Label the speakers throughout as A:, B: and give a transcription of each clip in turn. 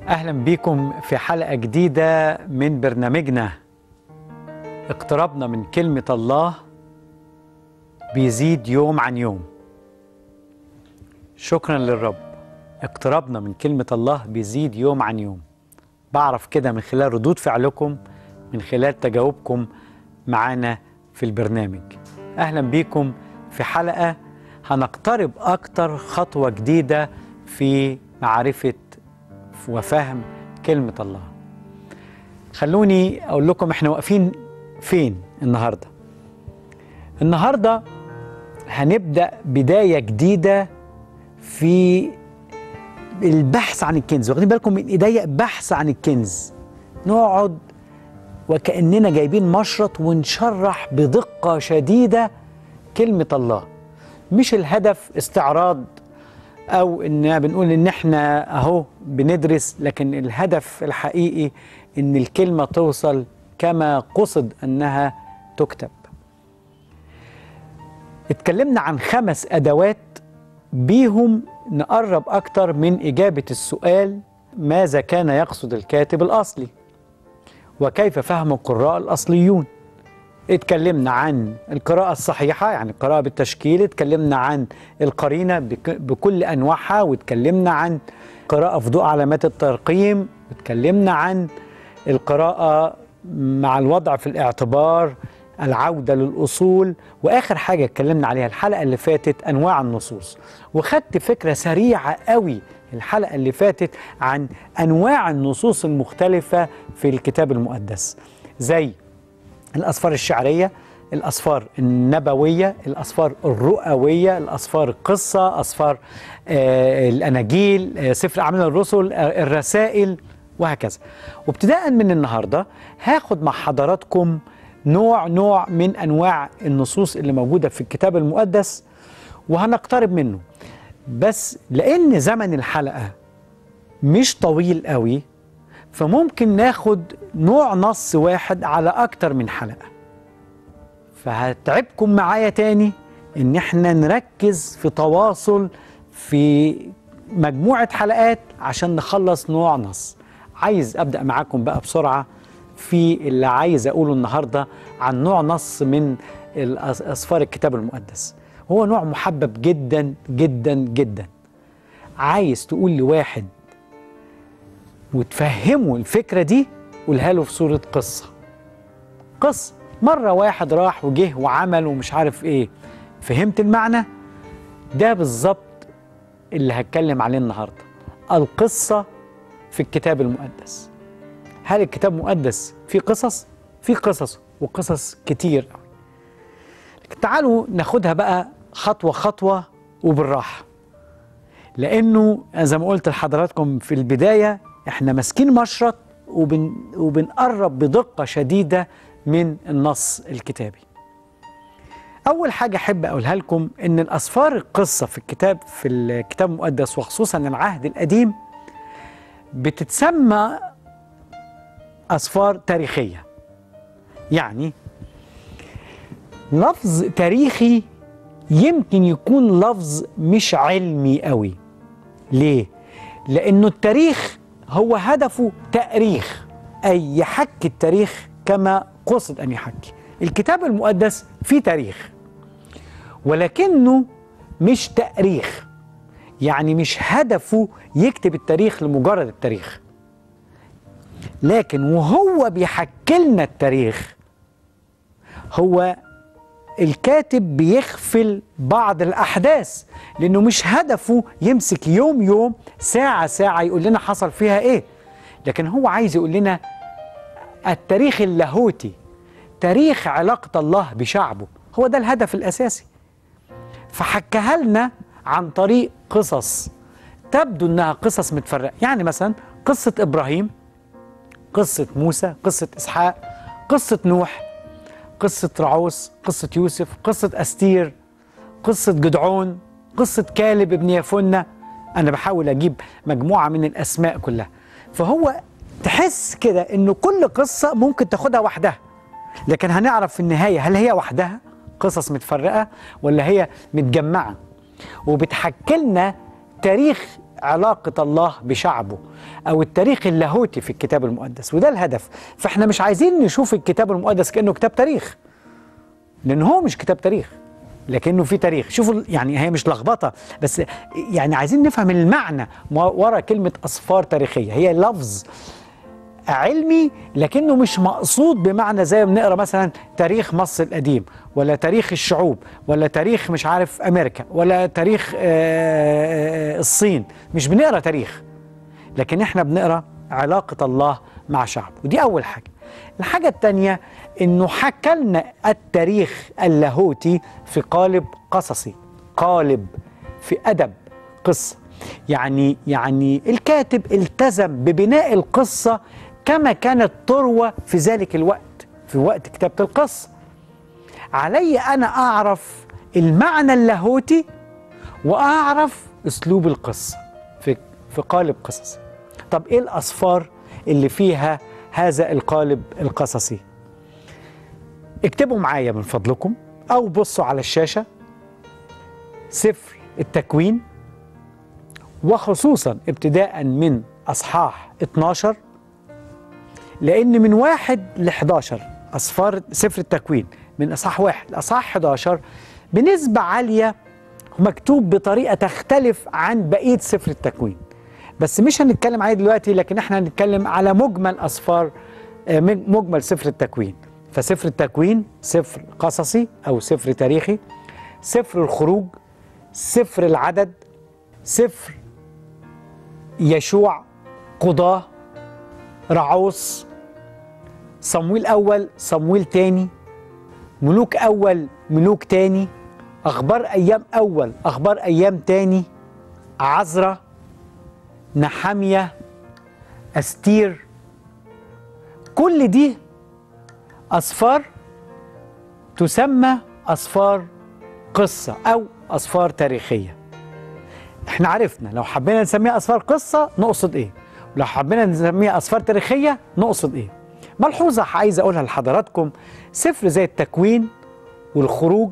A: اهلا بيكم في حلقه جديده من برنامجنا اقتربنا من كلمه الله بيزيد يوم عن يوم شكرا للرب اقتربنا من كلمه الله بيزيد يوم عن يوم بعرف كده من خلال ردود فعلكم من خلال تجاوبكم معانا في البرنامج اهلا بيكم في حلقه هنقترب اكتر خطوه جديده في معرفه وفهم كلمه الله خلوني اقول لكم احنا واقفين فين النهارده النهارده هنبدا بدايه جديده في البحث عن الكنز واخدين بالكم من ايديا بحث عن الكنز نقعد وكاننا جايبين مشرط ونشرح بدقه شديده كلمه الله مش الهدف استعراض او ان بنقول ان احنا اهو بندرس لكن الهدف الحقيقي ان الكلمه توصل كما قصد انها تكتب اتكلمنا عن خمس ادوات بيهم نقرب اكتر من اجابه السؤال ماذا كان يقصد الكاتب الاصلي وكيف فهم القراء الاصليون اتكلمنا عن القراءة الصحيحة يعني القراءة بالتشكيل اتكلمنا عن القرينة بكل أنواعها واتكلمنا عن قراءة في ضوء علامات الترقيم اتكلمنا عن القراءة مع الوضع في الاعتبار العودة للأصول وآخر حاجة اتكلمنا عليها الحلقة اللي فاتت أنواع النصوص وخدت فكرة سريعة قوي الحلقة اللي فاتت عن أنواع النصوص المختلفة في الكتاب المقدس زي الأسفار الشعرية الأسفار النبوية الأسفار الرؤوية الأسفار القصة أسفار آه الأناجيل آه سفر أعمال الرسل آه الرسائل وهكذا وابتداء من النهاردة هاخد مع حضراتكم نوع نوع من أنواع النصوص اللي موجودة في الكتاب المقدس وهنقترب منه بس لأن زمن الحلقة مش طويل قوي فممكن ناخد نوع نص واحد على أكتر من حلقة فهتعبكم معايا تاني إن احنا نركز في تواصل في مجموعة حلقات عشان نخلص نوع نص عايز أبدأ معاكم بقى بسرعة في اللي عايز أقوله النهاردة عن نوع نص من أسفار الكتاب المقدس هو نوع محبب جدا جدا جدا عايز تقول لواحد وتفهموا الفكرة دي قولها له في صورة قصة قصة مرة واحد راح وجه وعمل ومش عارف ايه فهمت المعنى ده بالظبط اللي هتكلم عليه النهاردة القصة في الكتاب المقدس هل الكتاب المقدس فيه قصص؟ فيه قصص وقصص كتير قوي لكن تعالوا ناخدها بقى خطوة خطوة وبالراحة لأنه زي ما قلت لحضراتكم في البداية احنا ماسكين مشرط وبن وبنقرب بدقة شديدة من النص الكتابي أول حاجة أحب أقولها لكم إن الأسفار القصة في الكتاب في الكتاب المقدس وخصوصا العهد القديم بتتسمى أسفار تاريخية يعني لفظ تاريخي يمكن يكون لفظ مش علمي قوي ليه؟ لأنه التاريخ هو هدفه تأريخ أي يحكي التاريخ كما قصد أن يحكي الكتاب المقدس فيه تاريخ ولكنه مش تأريخ يعني مش هدفه يكتب التاريخ لمجرد التاريخ لكن وهو بيحكي لنا التاريخ هو الكاتب بيغفل بعض الأحداث لأنه مش هدفه يمسك يوم يوم ساعة ساعة يقول لنا حصل فيها إيه لكن هو عايز يقول لنا التاريخ اللاهوتي تاريخ علاقة الله بشعبه هو ده الهدف الأساسي فحكها لنا عن طريق قصص تبدو انها قصص متفرقه يعني مثلا قصه ابراهيم قصه موسى قصه اسحاق قصه نوح قصه رعوس قصه يوسف قصه استير قصه جدعون قصه كالب ابن يفنة انا بحاول اجيب مجموعه من الاسماء كلها فهو تحس كده انه كل قصه ممكن تاخدها وحدها لكن هنعرف في النهايه هل هي وحدها قصص متفرقه ولا هي متجمعه وبتحكي لنا تاريخ علاقة الله بشعبه او التاريخ اللاهوتي في الكتاب المقدس وده الهدف فاحنا مش عايزين نشوف الكتاب المقدس كانه كتاب تاريخ لان هو مش كتاب تاريخ لكنه في تاريخ شوفوا يعني هي مش لخبطه بس يعني عايزين نفهم المعنى ورا كلمه اصفار تاريخيه هي لفظ علمي لكنه مش مقصود بمعنى زي ما بنقرا مثلا تاريخ مصر القديم ولا تاريخ الشعوب ولا تاريخ مش عارف امريكا ولا تاريخ آه، آه، الصين مش بنقرا تاريخ لكن احنا بنقرا علاقه الله مع شعبه ودي اول حاجه الحاجه الثانيه انه حكى لنا التاريخ اللاهوتي في قالب قصصي قالب في ادب قصه يعني يعني الكاتب التزم ببناء القصه كما كانت تروى في ذلك الوقت في وقت كتابة القصة علي أنا أعرف المعنى اللاهوتي وأعرف أسلوب القصة في, في قالب قصصي طب إيه الأصفار اللي فيها هذا القالب القصصي اكتبوا معايا من فضلكم أو بصوا على الشاشة سفر التكوين وخصوصا ابتداء من أصحاح 12 لأن من واحد ل 11 أصفار سفر التكوين من أصحاح واحد لأصحاح 11 بنسبة عالية مكتوب بطريقة تختلف عن بقية سفر التكوين بس مش هنتكلم عليه دلوقتي لكن احنا هنتكلم على مجمل أصفار آه، مجمل سفر التكوين فسفر التكوين سفر قصصي أو سفر تاريخي سفر الخروج سفر العدد سفر يشوع قضاه رعوس صمويل أول صمويل تاني ملوك أول ملوك تاني أخبار أيام أول أخبار أيام تاني عزرة نحامية أستير كل دي أصفار تسمى أصفار قصة أو أصفار تاريخية احنا عرفنا لو حبينا نسميها أصفار قصة نقصد إيه ولو حبينا نسميها أصفار تاريخية نقصد إيه ملحوظة عايز أقولها لحضراتكم سفر زي التكوين والخروج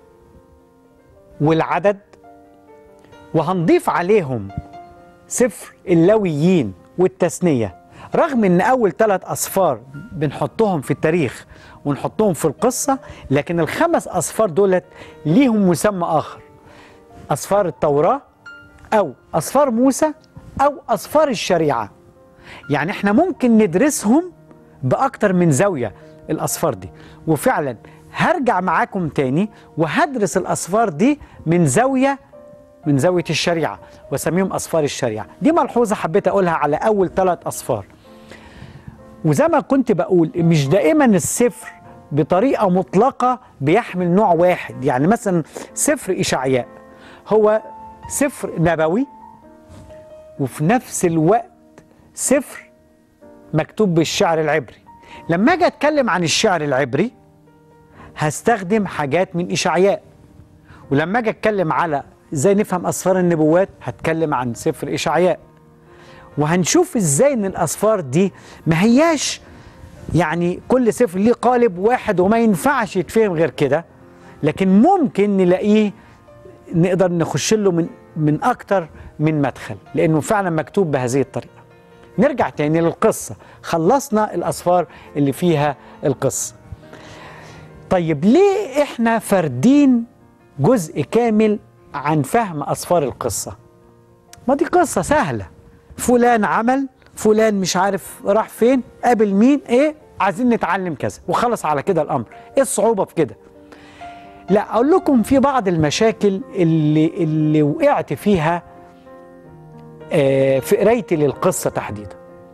A: والعدد وهنضيف عليهم سفر اللويين والتثنية رغم ان اول ثلاث اصفار بنحطهم في التاريخ ونحطهم في القصة لكن الخمس اصفار دولت ليهم مسمى اخر اصفار التوراة او اصفار موسى او اصفار الشريعة يعني احنا ممكن ندرسهم باكتر من زاويه الاصفار دي وفعلا هرجع معاكم تاني وهدرس الاصفار دي من زاويه من زاويه الشريعه واسميهم اصفار الشريعه دي ملحوظه حبيت اقولها على اول ثلاث اصفار وزي ما كنت بقول مش دائما السفر بطريقه مطلقه بيحمل نوع واحد يعني مثلا سفر اشعياء هو سفر نبوي وفي نفس الوقت سفر مكتوب بالشعر العبري لما اجي اتكلم عن الشعر العبري هستخدم حاجات من اشعياء ولما اجي اتكلم على ازاي نفهم اسفار النبوات هتكلم عن سفر اشعياء وهنشوف ازاي ان الاسفار دي ما هياش يعني كل سفر ليه قالب واحد وما ينفعش يتفهم غير كده لكن ممكن نلاقيه نقدر نخش له من من اكتر من مدخل لانه فعلا مكتوب بهذه الطريقه نرجع تاني للقصة خلصنا الأسفار اللي فيها القصة طيب ليه إحنا فردين جزء كامل عن فهم أسفار القصة ما دي قصة سهلة فلان عمل فلان مش عارف راح فين قابل مين ايه عايزين نتعلم كذا وخلص على كده الامر ايه الصعوبه في كده لا اقول لكم في بعض المشاكل اللي اللي وقعت فيها آه، في قرايتي للقصة تحديدا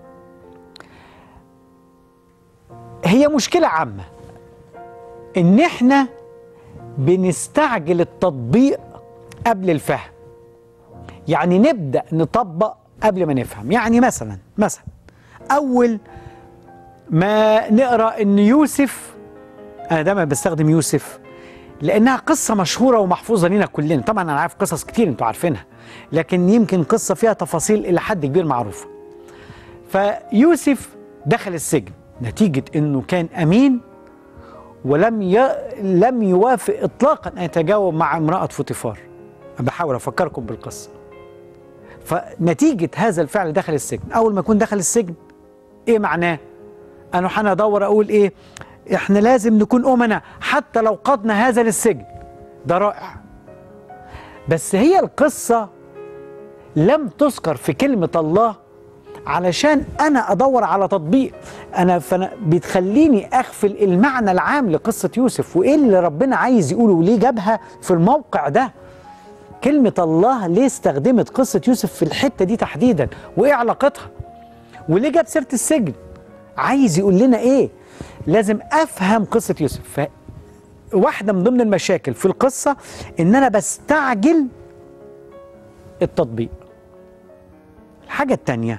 A: هي مشكلة عامة إن إحنا بنستعجل التطبيق قبل الفهم يعني نبدأ نطبق قبل ما نفهم يعني مثلا مثلا أول ما نقرأ إن يوسف أنا دايما بستخدم يوسف لانها قصه مشهوره ومحفوظه لنا كلنا طبعا انا عارف قصص كتير انتوا عارفينها لكن يمكن قصه فيها تفاصيل الى حد كبير معروفه فيوسف دخل السجن نتيجه انه كان امين ولم ي... لم يوافق اطلاقا ان يتجاوب مع امراه فوتيفار بحاول افكركم بالقصه فنتيجة هذا الفعل دخل السجن أول ما يكون دخل السجن إيه معناه أنا حين أدور أقول إيه إحنا لازم نكون أمنا حتى لو قضنا هذا للسجن ده رائع بس هي القصة لم تذكر في كلمة الله علشان أنا أدور على تطبيق أنا فأنا بتخليني أغفل المعنى العام لقصة يوسف وإيه اللي ربنا عايز يقوله وليه جابها في الموقع ده كلمة الله ليه استخدمت قصة يوسف في الحتة دي تحديدا وإيه علاقتها وليه جاب سيرة السجن عايز يقول لنا إيه لازم أفهم قصة يوسف واحدة من ضمن المشاكل في القصة إن أنا بستعجل التطبيق الحاجة التانية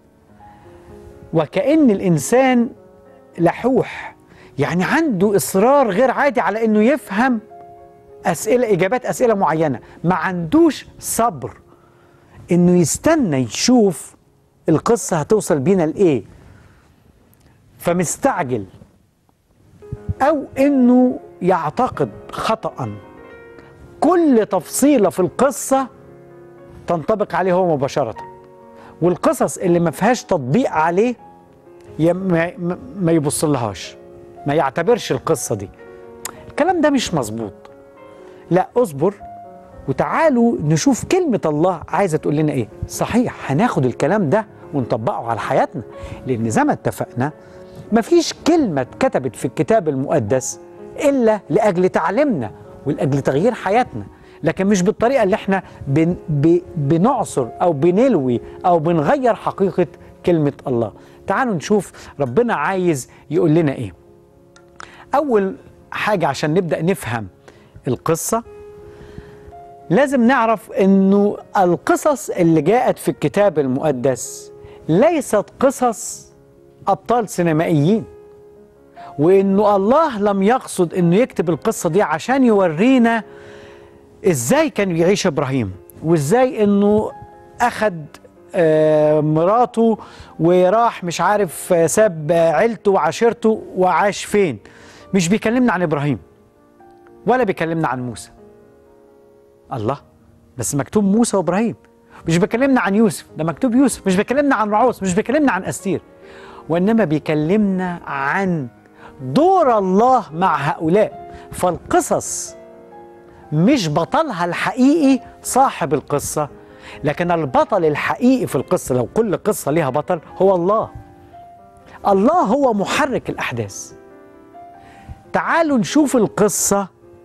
A: وكأن الإنسان لحوح يعني عنده إصرار غير عادي على إنه يفهم أسئلة إجابات أسئلة معينة ما عندوش صبر إنه يستنى يشوف القصة هتوصل بينا لإيه فمستعجل أو إنه يعتقد خطأ كل تفصيلة في القصة تنطبق عليه هو مباشرة والقصص اللي ما فيهاش تطبيق عليه ما, ما يبص لهاش ما يعتبرش القصة دي الكلام ده مش مظبوط لا اصبر وتعالوا نشوف كلمة الله عايزة تقول لنا ايه صحيح هناخد الكلام ده ونطبقه على حياتنا لان زي ما اتفقنا مفيش كلمة اتكتبت في الكتاب المقدس إلا لأجل تعليمنا ولأجل تغيير حياتنا لكن مش بالطريقة اللي احنا بن بنعصر أو بنلوي أو بنغير حقيقة كلمة الله تعالوا نشوف ربنا عايز يقول لنا إيه أول حاجة عشان نبدأ نفهم القصة لازم نعرف أنه القصص اللي جاءت في الكتاب المقدس ليست قصص أبطال سينمائيين وانه الله لم يقصد انه يكتب القصه دي عشان يورينا ازاي كان يعيش ابراهيم وازاي انه اخد آه مراته وراح مش عارف آه ساب عيلته وعشيرته وعاش فين مش بيكلمنا عن ابراهيم ولا بيكلمنا عن موسى الله بس مكتوب موسى وابراهيم مش بيكلمنا عن يوسف ده مكتوب يوسف مش بيكلمنا عن رعوس مش بيكلمنا عن استير وانما بيكلمنا عن دور الله مع هؤلاء فالقصص مش بطلها الحقيقي صاحب القصة لكن البطل الحقيقي في القصة لو كل قصة ليها بطل هو الله الله هو محرك الأحداث تعالوا نشوف القصة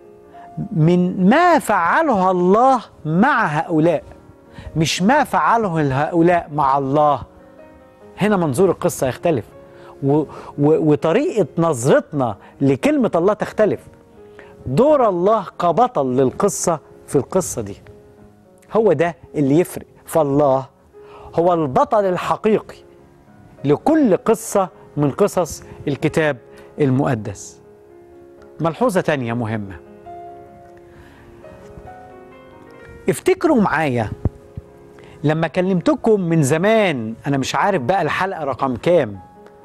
A: من ما فعله الله مع هؤلاء مش ما فعله هؤلاء مع الله هنا منظور القصة يختلف و و وطريقة نظرتنا لكلمة الله تختلف دور الله كبطل للقصة في القصة دي هو ده اللي يفرق فالله هو البطل الحقيقي لكل قصة من قصص الكتاب المقدس ملحوظة تانية مهمة افتكروا معايا لما كلمتكم من زمان انا مش عارف بقى الحلقة رقم كام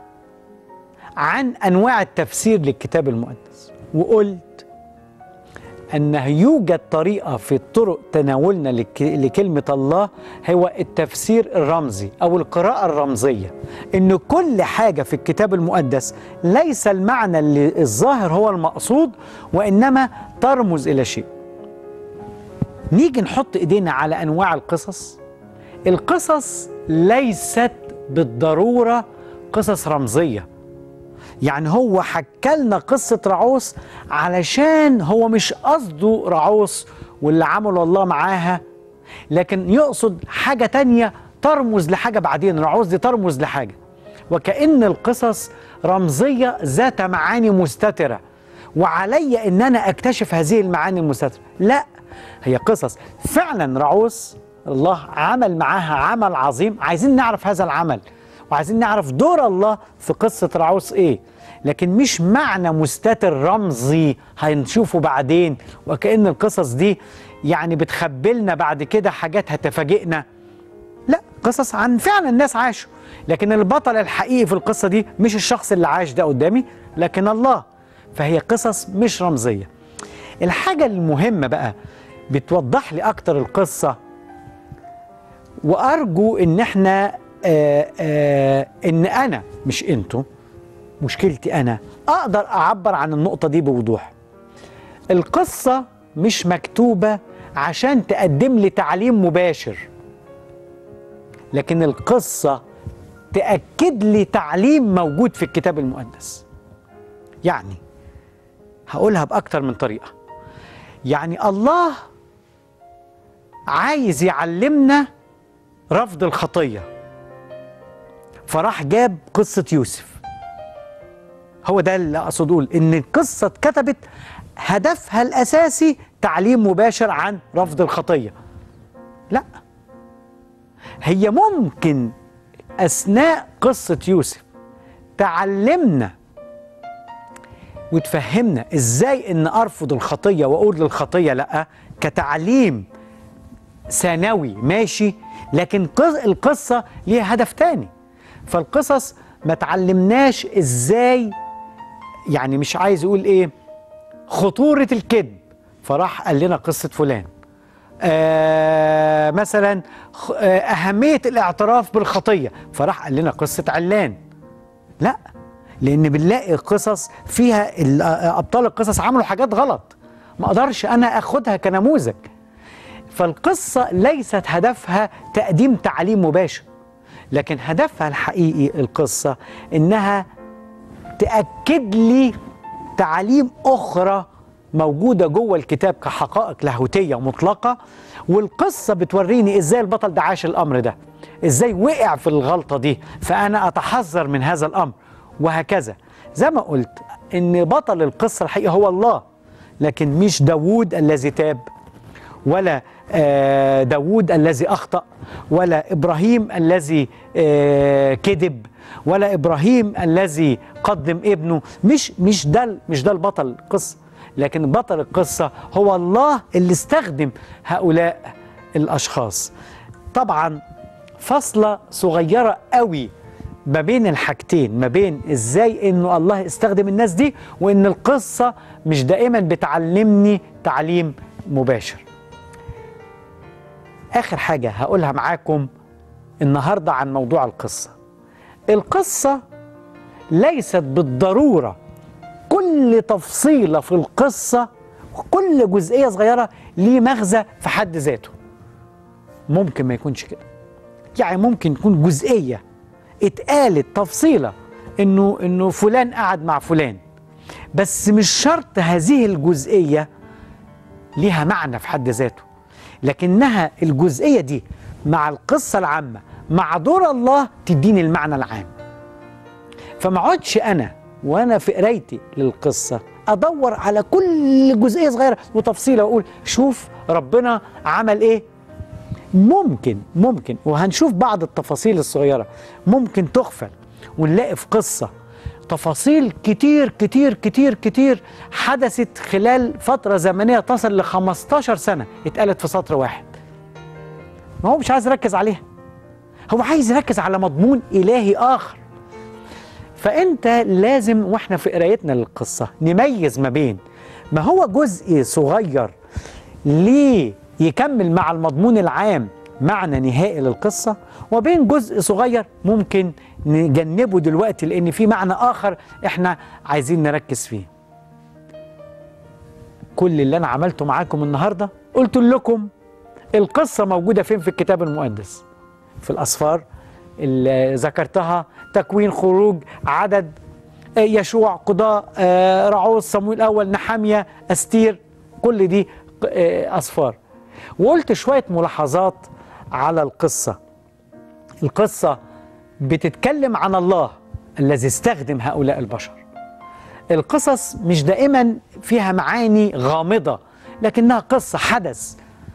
A: عن انواع التفسير للكتاب المقدس وقلت انه يوجد طريقه في طرق تناولنا لك لكلمه الله هو التفسير الرمزي او القراءه الرمزيه ان كل حاجه في الكتاب المقدس ليس المعنى اللي الظاهر هو المقصود وانما ترمز الى شيء نيجي نحط ايدينا على انواع القصص القصص ليست بالضروره قصص رمزيه يعني هو حكى لنا قصة رعوس علشان هو مش قصده رعوس واللي عمله الله معاها لكن يقصد حاجة تانية ترمز لحاجة بعدين رعوس دي ترمز لحاجة وكأن القصص رمزية ذات معاني مستترة وعلي ان انا اكتشف هذه المعاني المستترة لا هي قصص فعلا رعوس الله عمل معاها عمل عظيم عايزين نعرف هذا العمل وعايزين نعرف دور الله في قصة رعوس ايه لكن مش معنى مستتر رمزي هنشوفه بعدين وكأن القصص دي يعني بتخبلنا بعد كده حاجات هتفاجئنا لا قصص عن فعلا الناس عاشوا لكن البطل الحقيقي في القصة دي مش الشخص اللي عاش ده قدامي لكن الله فهي قصص مش رمزية الحاجة المهمة بقى بتوضح لي أكتر القصة وارجو ان احنا آآ آآ ان انا مش انتوا مشكلتي انا اقدر اعبر عن النقطه دي بوضوح القصه مش مكتوبه عشان تقدم لي تعليم مباشر لكن القصه تاكد لي تعليم موجود في الكتاب المقدس يعني هقولها باكتر من طريقه يعني الله عايز يعلمنا رفض الخطيه فراح جاب قصه يوسف هو ده اللي اقصد اقول ان القصه اتكتبت هدفها الاساسي تعليم مباشر عن رفض الخطيه لا هي ممكن اثناء قصه يوسف تعلمنا وتفهمنا ازاي ان ارفض الخطيه واقول للخطيه لا كتعليم ثانوي ماشي لكن القصه ليها هدف تاني فالقصص ما تعلمناش ازاي يعني مش عايز اقول ايه خطوره الكذب فراح قال لنا قصه فلان آه مثلا آه اهميه الاعتراف بالخطيه فراح قال لنا قصه علان لا لان بنلاقي قصص فيها ابطال القصص عملوا حاجات غلط ما اقدرش انا اخدها كنموذج فالقصه ليست هدفها تقديم تعليم مباشر لكن هدفها الحقيقي القصه انها تاكد لي تعاليم اخرى موجوده جوه الكتاب كحقائق لاهوتيه مطلقه والقصه بتوريني ازاي البطل ده عاش الامر ده ازاي وقع في الغلطه دي فانا اتحذر من هذا الامر وهكذا زي ما قلت ان بطل القصه الحقيقي هو الله لكن مش داوود الذي تاب ولا داوود الذي اخطا ولا ابراهيم الذي كذب ولا ابراهيم الذي قدم ابنه مش مش ده مش ده البطل القصه لكن بطل القصه هو الله اللي استخدم هؤلاء الاشخاص طبعا فصله صغيره قوي ما بين الحاجتين ما بين ازاي انه الله استخدم الناس دي وان القصه مش دائما بتعلمني تعليم مباشر اخر حاجه هقولها معاكم النهارده عن موضوع القصه القصه ليست بالضروره كل تفصيله في القصه كل جزئيه صغيره ليه مغزى في حد ذاته ممكن ما يكونش كده يعني ممكن تكون جزئيه اتقالت تفصيله انه انه فلان قعد مع فلان بس مش شرط هذه الجزئيه ليها معنى في حد ذاته لكنها الجزئيه دي مع القصه العامه مع دور الله تديني المعنى العام فما اقعدش انا وانا في قرايتي للقصه ادور على كل جزئيه صغيره وتفصيله واقول شوف ربنا عمل ايه ممكن ممكن وهنشوف بعض التفاصيل الصغيره ممكن تغفل ونلاقي في قصه تفاصيل كتير كتير كتير كتير حدثت خلال فتره زمنيه تصل ل 15 سنه اتقالت في سطر واحد ما هو مش عايز يركز عليها هو عايز يركز على مضمون الهي اخر فانت لازم واحنا في قرايتنا للقصه نميز ما بين ما هو جزء صغير ليه يكمل مع المضمون العام معنى نهائي للقصة وبين جزء صغير ممكن نجنبه دلوقتي لأن في معنى آخر إحنا عايزين نركز فيه كل اللي أنا عملته معاكم النهاردة قلت لكم القصة موجودة فين في الكتاب المقدس في الأسفار اللي ذكرتها تكوين خروج عدد يشوع قضاء رعوز صمويل الأول نحامية أستير كل دي أسفار وقلت شوية ملاحظات على القصة القصة بتتكلم عن الله الذي استخدم هؤلاء البشر القصص مش دائما فيها معاني غامضة لكنها قصة حدث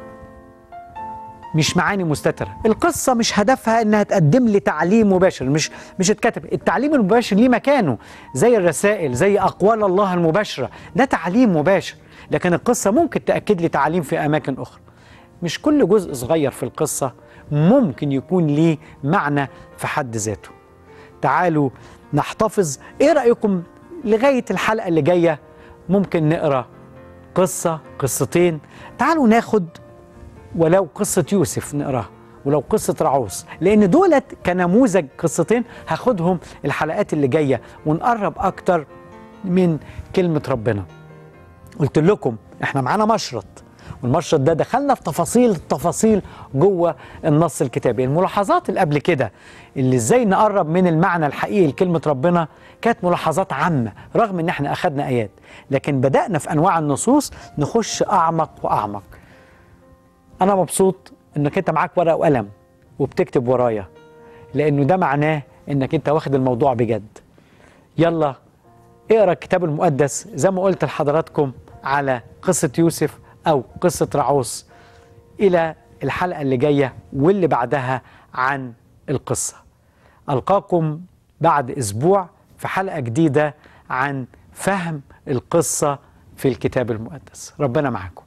A: مش معاني مستترة القصة مش هدفها انها تقدم لي تعليم مباشر مش مش اتكتب التعليم المباشر ليه مكانه زي الرسائل زي اقوال الله المباشرة ده تعليم مباشر لكن القصة ممكن تأكد لي تعليم في اماكن اخرى مش كل جزء صغير في القصة ممكن يكون ليه معنى في حد ذاته تعالوا نحتفظ ايه رأيكم لغاية الحلقة اللي جاية ممكن نقرأ قصة قصتين تعالوا ناخد ولو قصة يوسف نقراها ولو قصة رعوس لأن دولت كنموذج قصتين هاخدهم الحلقات اللي جاية ونقرب أكتر من كلمة ربنا قلت لكم احنا معانا مشرط والمشرط ده دخلنا في تفاصيل التفاصيل جوه النص الكتابي الملاحظات اللي قبل كده اللي ازاي نقرب من المعنى الحقيقي لكلمة ربنا كانت ملاحظات عامة رغم ان احنا اخدنا ايات لكن بدأنا في انواع النصوص نخش اعمق واعمق انا مبسوط انك انت معاك ورقة وقلم وبتكتب ورايا لانه ده معناه انك انت واخد الموضوع بجد يلا اقرا الكتاب المقدس زي ما قلت لحضراتكم على قصة يوسف أو قصة رعوس إلى الحلقة اللي جاية واللي بعدها عن القصة ألقاكم بعد أسبوع في حلقة جديدة عن فهم القصة في الكتاب المقدس ربنا معكم